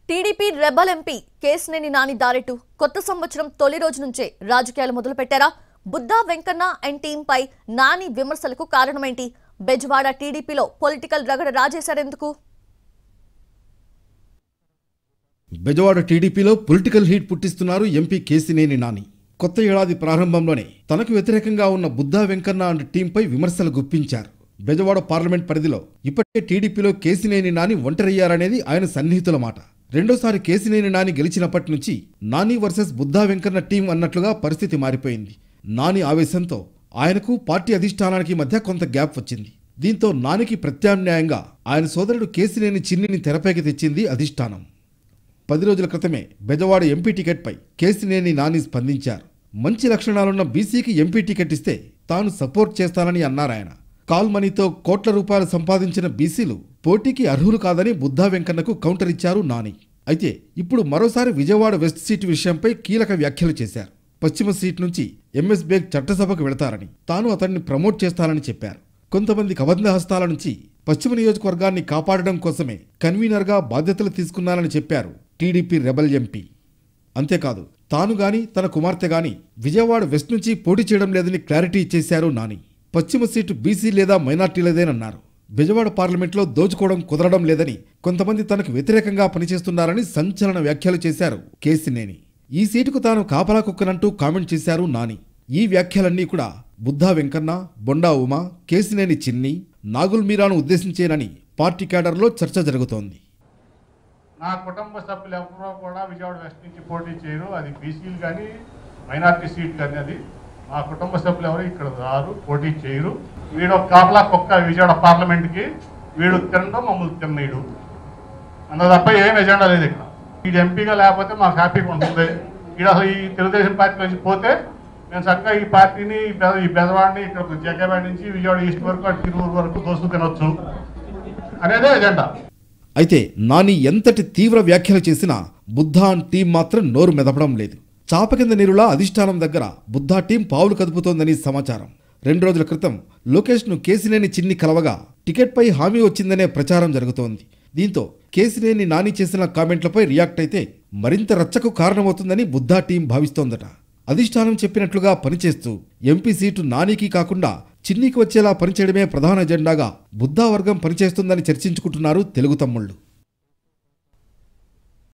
TDP rebel MP Kesineni Nani దారెట్టు కొత్త సంవత్సరం తొలి రోజు నుంచే రాజకీయాలు మొదలుపెట్టారా బుద్ధా వెంకన్న అండ్ టీంపై నాని విమర్శలకు కారణమేంటి బెజవాడ టీడీపీలో పొలిటికల్ రగడ రాజేశారెందుకు బెజవాడ టీడీపీలో పొలిటికల్ హీట్ పుట్టిస్తున్నారు ఎంపీ కేసినేని నాని కొత్త ఏడాది ప్రారంభంలోనే తనకు వ్యతిరేకంగా ఉన్న బుద్ధా వెంకన్న అండ్ టీంపై విమర్శలు గుప్పించారు బెజవాడ పార్లమెంట్ పరిధిలో ఇప్పటికే టీడీపీలో కేసినేని నాని ఒంటరయ్యారనేది ఆయన సన్నిహితుల మాట రెండోసారి కేసినేని నాని గెలిచినప్పటి నుంచి నాని వర్సెస్ బుద్ధా వెంకన్న టీం అన్నట్లుగా పరిస్థితి మారిపోయింది నాని ఆవేశంతో ఆయనకు పార్టీ అధిష్టానానికి మధ్య కొంత గ్యాప్ వచ్చింది దీంతో నానికి ప్రత్యామ్నాయంగా ఆయన సోదరుడు కేసినేని చిన్నిని తెరపైకి తెచ్చింది అధిష్టానం పది రోజుల క్రితమే బెజవాడ ఎంపీ టికెట్పై కేసినేని నాని స్పందించారు మంచి లక్షణాలున్న బీసీకి ఎంపీ టికెట్ ఇస్తే తాను సపోర్ట్ చేస్తానని అన్నారాయన కాల్ మనీతో కోట్ల రూపాయలు సంపాదించిన బీసీలు పోటీకి అర్హులు కాదని బుద్ధా వెంకన్నకు కౌంటర్ ఇచ్చారు నాని అయితే ఇప్పుడు మరోసారి విజయవాడ వెస్ట్ సీటు విషయంపై కీలక వ్యాఖ్యలు చేశారు పశ్చిమ సీట్ నుంచి ఎంఎస్ బేగ్ చట్టసభకు వెళతారని తాను అతన్ని ప్రమోట్ చేస్తానని చెప్పారు కొంతమంది కబంధ హస్తాల నుంచి పశ్చిమ నియోజకవర్గాన్ని కాపాడడం కోసమే కన్వీనర్గా బాధ్యతలు తీసుకున్నానని చెప్పారు టీడీపీ రెబల్ ఎంపీ అంతేకాదు తాను గాని తన కుమార్తె గాని విజయవాడ వెస్ట్ నుంచి పోటీ చేయడం లేదని క్లారిటీ ఇచ్చేశారు నాని పశ్చిమ సీటు బీసీ లేదా మైనార్టీలదేనన్నారు బెజవాడ పార్లమెంట్లో దోచుకోవడం కుదరడం లేదని కొంతమంది తనకు వ్యతిరేకంగా పనిచేస్తున్నారని సంచలన వ్యాఖ్యలు చేశారు కేసినేని ఈ సీటుకు తాను కాపలా కుక్కనంటూ కామెంట్ చేశారు నాని ఈ వ్యాఖ్యలన్నీ కూడా బుద్ధా వెంకన్న బొండా ఉమా కేసినేని చిన్ని నాగుల్ మీరాను ఉద్దేశించేనని పార్టీ క్యాడర్లో చర్చ జరుగుతోంది నా కుటుంబ సభ్యులు ఎవరో కూడా విజయవాడ వెస్ట్ నుంచి పోటీ చేయరు అది బీసీలు కానీ మైనార్టీ సీట్ కానీ అది మా కుటుంబ సభ్యులు ఎవరు ఇక్కడ రారు పోటీ చేయరు వీడు ఒక కాపలా కుక్క విజయవాడ పార్లమెంట్కి వీడు తినడం మమ్మల్ని తిన్నీడు అన్న తప్ప ఏం ఎజెండా లేదు ఇక్కడ వీడు ఎంపీగా లేకపోతే మాకు హ్యాపీగా ఉంటుంది వీడు అసలు ఈ తెలుగుదేశం పార్టీ నుంచి పోతే మేము చక్కగా ఈ పార్టీని ఈ బెద- ఈ బెదవాడిని ఇక్కడ జగ్గేవాడి నుంచి విజయవాడ ఈస్ట్ వరకు అటు తిరువురు వరకు దోస్తు తినొచ్చు అనేదే ఎజెండా అయితే నాని ఎంతటి తీవ్ర వ్యాఖ్యలు చేసినా బుద్ధా అండ్ టీం మాత్రం నోరు మెదపడం లేదు చాప కింద నీరులా అధిష్టానం దగ్గర బుద్ధా టీం పావులు కదుపుతోందని సమాచారం రెండు రోజుల క్రితం లోకేష్ను కేసినేని చిన్ని కలవగా టికెట్పై హామీ వచ్చిందనే ప్రచారం జరుగుతోంది దీంతో కేసినేని నాని చేసిన కామెంట్లపై రియాక్ట్ అయితే మరింత రచ్చకు కారణమవుతుందని బుద్ధా టీం భావిస్తోందట అధిష్టానం చెప్పినట్లుగా పనిచేస్తూ ఎంపీ సీటు నానికి కాకుండా చిన్నికి వచ్చేలా పనిచేయడమే ప్రధాన ఎజెండాగా బుద్ధా వర్గం పనిచేస్తుందని చర్చించుకుంటున్నారు తెలుగు తమ్ముళ్ళు